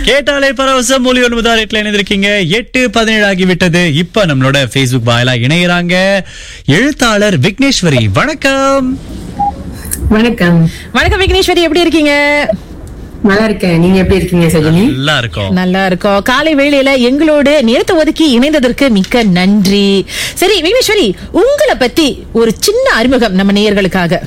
கேட்டாலே பரவசம் மொழி ஒன்பதாம் ரேட்ல இணைந்திருக்கீங்க எட்டு பதினேழு ஆகிவிட்டது இப்ப நம்மளோட Facebook வாயிலா இணையறாங்க எழுத்தாளர் விக்னேஸ்வரி வணக்கம் வணக்கம் வணக்கம் விக்னேஸ்வரி எப்படி இருக்கீங்க நல்லா இருக்கேன் நீங்க எப்படி இருக்கீங்க சஜினி நல்லா இருக்கும் நல்லா இருக்கோம் காலை வேளையில எங்களோட நேரத்தை ஒதுக்கி இணைந்ததற்கு மிக்க நன்றி சரி விக்னேஸ்வரி உங்களை பத்தி ஒரு சின்ன அறிமுகம் நம்ம நேயர்களுக்காக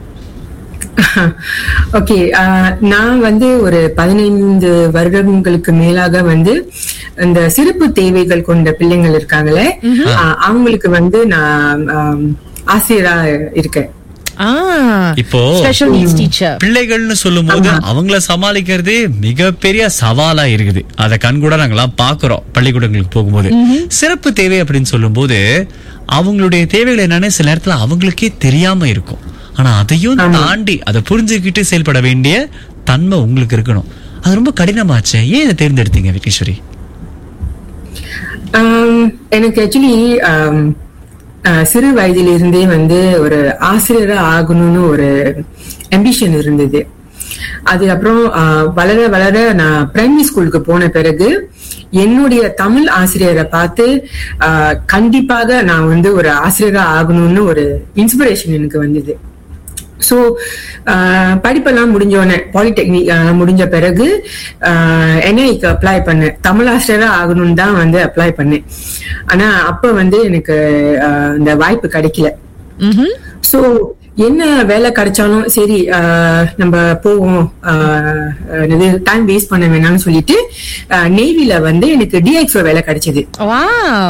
ஓகே நான் வந்து ஒரு பதினைந்து வருடங்களுக்கு மேலாக வந்து இந்த சிறப்பு தேவைகள் கொண்ட பிள்ளைங்கள் இருக்காங்களே ஆஹ், அவங்களுக்கு வந்து நான் ஆம், ஆசிரியரா இருக்கேன் இப்போ ஸ்பெஷல் நீட்ஸ் டீச்சர் பிள்ளைகள்னு சொல்லும் போது அவங்கள சமாளிக்கிறது மிகப்பெரிய சவாலா இருக்குது அத கண்கூட நாங்கெல்லாம் பாக்குறோம் பள்ளிக்கூடங்களுக்கு போகும்போது சிறப்பு தேவை அப்படின்னு சொல்லும்போது அவங்களுடைய தேவைகள் என்னன்னு சில நேரத்துல அவங்களுக்கே தெரியாம இருக்கும் ஆனா அதையும் தாண்டி அதை புரிஞ்சுக்கிட்டு செயல்பட வேண்டிய தன்மை உங்களுக்கு இருக்கணும் அது ரொம்ப கடினமாச்சே ஏன் இதை தேர்ந்தெடுத்தீங்க விக்னேஸ்வரி ஆம், எனக்கு ஆக்சுவலி சிறு வயதிலிருந்தே வந்து ஒரு ஆசிரியரா ஆகணும்னு ஒரு அம்பிஷன் இருந்தது அதுக்கப்புறம் ஆஹ், வளர வளர நான் பிரைமரி ஸ்கூலுக்கு போன பிறகு என்னுடைய தமிழ் ஆசிரியரை பார்த்து ஆஹ், கண்டிப்பாக நான் வந்து ஒரு ஆசிரியரா ஆகணும்னு ஒரு இன்ஸ்பிரேஷன் எனக்கு வந்தது ஸோ படிப்பெல்லாம் முடிஞ்ச உடனே பாலிடெக்னிக் முடிஞ்ச பிறகு என்ஐக்கு அப்ளை பண்ணேன் தமிழ் ஆசிரியரா ஆகணும்னு தான் வந்து அப்ளை பண்ணேன் ஆனா அப்ப வந்து எனக்கு ஆஹ், இந்த வாய்ப்பு கிடைக்கல ஸோ என்ன வேலை கிடைச்சாலும் சரி ஆஹ், நம்ம போவோம் டைம் வேஸ்ட் பண்ண வேணாம்னு சொல்லிட்டு நேவில வந்து எனக்கு டிஎக்ஸோ வேலை கிடைச்சது வா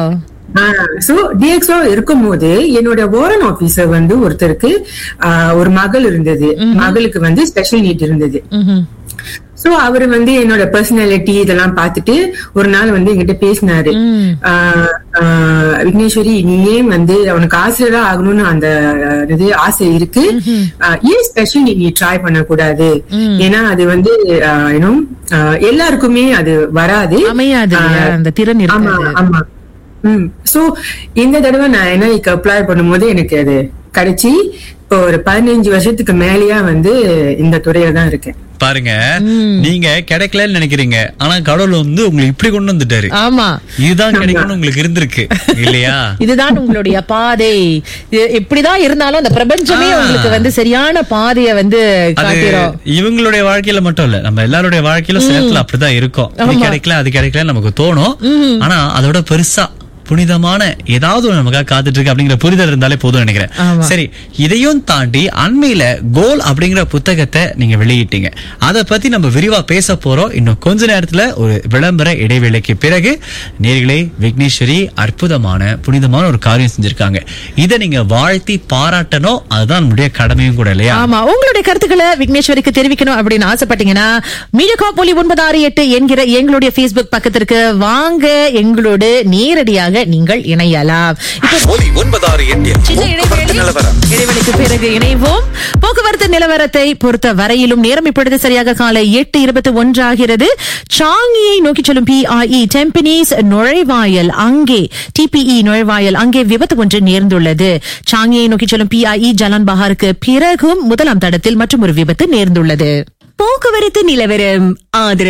சோ டிஎக்ஸோ இருக்கும்போது என்னோட வாரன் ஆபீசர் வந்து ஒருத்தருக்கு ஆஹ், ஒரு மகள் இருந்தது மகளுக்கு வந்து ஸ்பெஷல் நீட் இருந்தது சோ அவரு வந்து என்னோட பர்சனாலிட்டி இதெல்லாம் பார்த்துட்டு ஒரு நாள் வந்து என்கிட்ட பேசினாரு ஆஹ், ஆஹ், விக்னேஸ்வரி நீ ஏன் வந்து அவனுக்கு ஆசிரியரா ஆகணும்னு அந்த ஆஹ், இது ஆசை இருக்கு ஆஹ், ஏன் ஸ்பெஷல் நீட் நீ ட்ரை பண்ணக்கூடாது ஏன்னா அது வந்து யூனோ எல்லாருக்குமே அது வராது அமையாது இல்லையா? ஆஹ், அந்த திறன் ஆமா இருக்காது ஆமா ம் சோ இந்த தடவை நான் என்ன அப்ளை பண்ணும்போது எனக்கு அது கிடைச்சி இப்போ ஒரு பதினஞ்சு வருஷத்துக்கு மேலயா வந்து இந்த துறையில தான் இருக்கேன் பாருங்க நீங்க கிடைக்கலன்னு நினைக்கிறீங்க ஆனா கடவுள் வந்து உங்களை இப்படி கொண்டு வந்துட்டாரு ஆமா இதுதான் கிடைக்கணும்னு உங்களுக்கு இருந்திருக்கு இல்லையா இதுதான் உங்களுடைய பாதை இது எப்படிதான் இருந்தாலும் அந்த பிரபஞ்சமே ஆ. உங்களுக்கு வந்து சரியான பாதைய வந்து அது காட்டிரும் இவங்களுடைய வாழ்க்கையில மட்டும் இல்ல நம்ம எல்லாருடைய வாழ்க்கையில சில நேரத்துல அப்படிதான் இருக்கும் இது கிடைக்கல அது கிடைக்கல நமக்கு தோணும் ஆனா அதோட பெருசா புனிதமான ஏதாவது ஒண்ணு நமக்காக காத்துட்டு இருக்கு அப்படிங்கிற புரிதல் இருந்தாலே போதும் நினைக்கிறேன் ஆமா. சரி இதையும் தாண்டி அண்மையில கோல் அப்படிங்கிற புத்தகத்தை நீங்க வெளியிட்டீங்க அதை பத்தி நம்ம விரிவா பேச போறோம் இன்னும் கொஞ்ச நேரத்துல ஒரு விளம்பர இடைவேளைக்கு பிறகு நேர்களே விக்னேஸ்வரி அற்புதமான புனிதமான ஒரு காரியம் செஞ்சிருக்காங்க இதை நீங்க வாழ்த்தி பாராட்டணும் அதுதான் நம்முடைய கடமையும் கூட இல்லையா ஆமா உங்களுடைய கருத்துக்களை விக்னேஸ்வரிக்கு தெரிவிக்கணும் அப்படின்னு ஆசைப்பட்டீங்கன்னா மீடியா ஒலி ஒன்பது ஆறு எட்டு என்கிற எங்களுடைய Facebook பக்கத்திற்கு வாங்க எங்களோடு நேரடியாக நீங்கள் இணையலாம் இப்போ ஒலி ஒன்பதாறு எட்டில் சின்ன போக்குவரத்து இடைவேளை நிலவரம் இடைவெளிக்கு பிறகு இணைவோம் போக்குவரத்து நிலவரத்தை பொறுத்த வரையிலும் நேரம் இப்பொழுது சரியாக காலை எட்டு இருபத்தி ஒன்றாகிறது சாங்கியை நோக்கி செல்லும் பிஐஇ டெம்பனிஸ் நுழைவாயல் அங்கே டிபிஇ நுழைவாயல் அங்கே விபத்து ஒன்று நேர்ந்துள்ளது சாங்கியை நோக்கி செல்லும் பிஐஇ ஜலான் பஹாருக்கு பிறகும் முதலாம் தடத்தில் மற்றும் ஒரு விபத்து நேர்ந்துள்ளது போக்குவரத்து நிலவரம் ஆதரவு